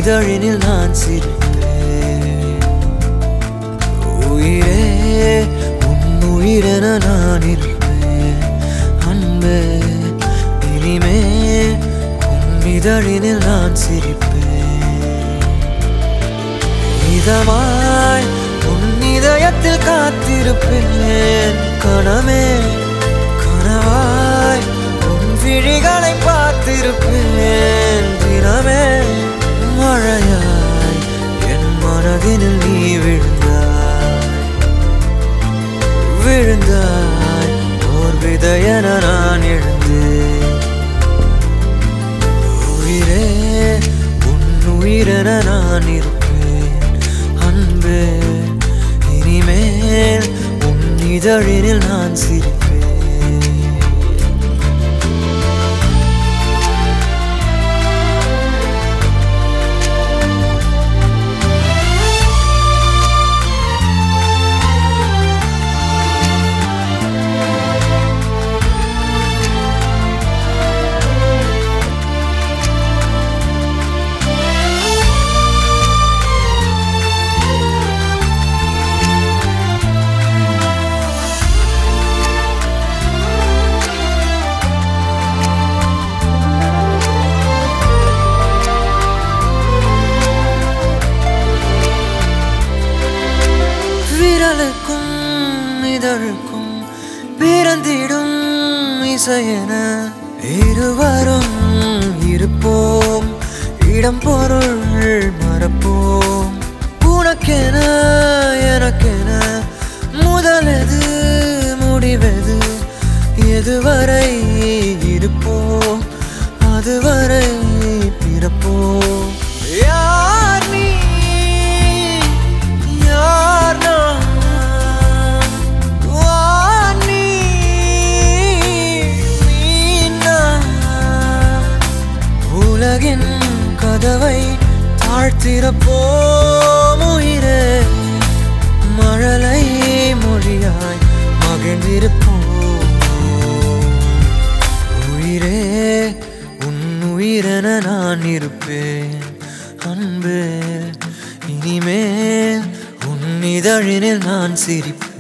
இதழினில் நான் சிரிப்பேன் உயிரே உன் உயிரென நான் இருப்பேன் அன்பே இனிமே உன் இதழினில் நான் சிரிப்பேன் இதமாய் உன் இதயத்தில் காத்திருப்பேன் கணமே கனவாய் உன் விழிகளை பார்த்திருப்பேன் தினமே மழையாய் என் மனதினில் நீ விழுந்தாய் விழுந்தாய் ஓர் விதையென நான் எழுந்தேன் உயிரே உன் உயிரென நான் இருப்பேன் அன்பே இனிமேல் உன் இதழினில் நான் சிரிப்பேன் விரலுக்கும் இதழுக்கும் பிறந்திடும் இசையென இருவரும் இருப்போம் இடம் பொருள் மறப்போம் உனக்கென எனக்கென முதலெது முடிவெது எதுவரை இருப்போம் அதுவரை பிறப்போம் யார் நீ யார் நான் வா நீ நீ நான் உலகின் கதவை தாழ்த்திறப்போம் உயிரே மழலை மொழியாய் மகிழ்ந்திருப்போம் உயிரே உன் உயிரென நான் இருப்பேன் அன்பே இனிமேல் உன் இதழினில் நான் சிரிப்பேன்